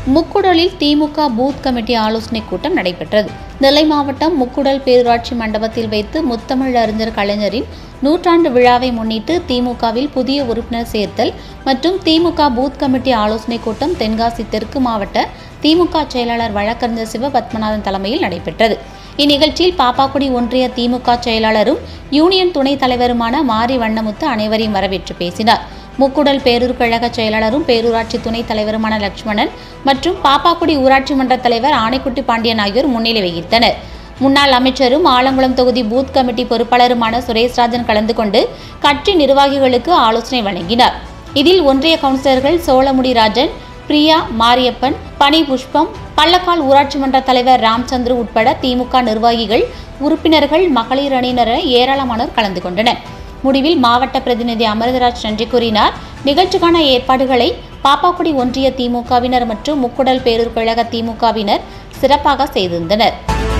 முக்குடலில் திமுக booth committee ஆலோசனைக் கூட்டம் நடைபெற்றது நெல்லை மாவட்டம் முக்குடல் பேரூராட்சி மண்டபத்தில் வைத்து முத்தமிழ் அறிஞர் கலைஞரின் நூற்றாண்டு விழாவை முன்னிட்டு திமுகவில் புதிய உறுப்பினர் சேர்த்தல் மற்றும் திமுக பூத் கமிட்டி ஆலோசனைக் கூட்டம் தென்காசி தெற்கு மாவட்ட திமுக செயலாளர் வழக்கறிஞர் சிவபத்மநாதன் தலைமையில் நடைபெற்றது இந்நிகழ்ச்சியில் பாப்பாக்குடி ஒன்றிய திமுக செயலாளரும் யூனியன் துணைத் தலைவருமான மாரி வண்ணமுத்து அனைவரையும் வரவேற்று பேசினார் முக்குடல் பேரூர் கழக செயலாளரும் பேரூராட்சி துணைத் தலைவருமான லட்சுமணன் மற்றும் பாப்பாக்குடி ஊராட்சி மன்ற தலைவர் ஆணைக்குட்டி பாண்டியன் ஆகியோர் முன்னிலை வகித்தனர் முன்னாள் அமைச்சரும் ஆலங்குளம் தொகுதி பூத் கமிட்டி பொறுப்பாளருமான சுரேஷ்ராஜன் கலந்து கொண்டு கட்சி நிர்வாகிகளுக்கு ஆலோசனை வழங்கினார் இதில் ஒன்றிய கவுன்சிலர்கள் சோழமுடி ராஜன் பிரியா மாரியப்பன் பனி புஷ்பம் பள்ளக்கால் ஊராட்சி மன்ற தலைவர் ராம்சந்திரு உட்பட திமுக நிர்வாகிகள் உறுப்பினர்கள் மகளிர் அணியினர் என ஏராளமானோர் கலந்து கொண்டனர் முடிவில் மாவட்ட பிரதிநிதி அமர்தராஜ் நன்றி கூறினார் நிகழ்ச்சிக்கான ஏற்பாடுகளை பாப்பாக்குடி ஒன்றிய திமுகவினர் மற்றும் முக்குடல் பேரூர் கழக திமுகவினர் சிறப்பாக செய்திருந்தனர்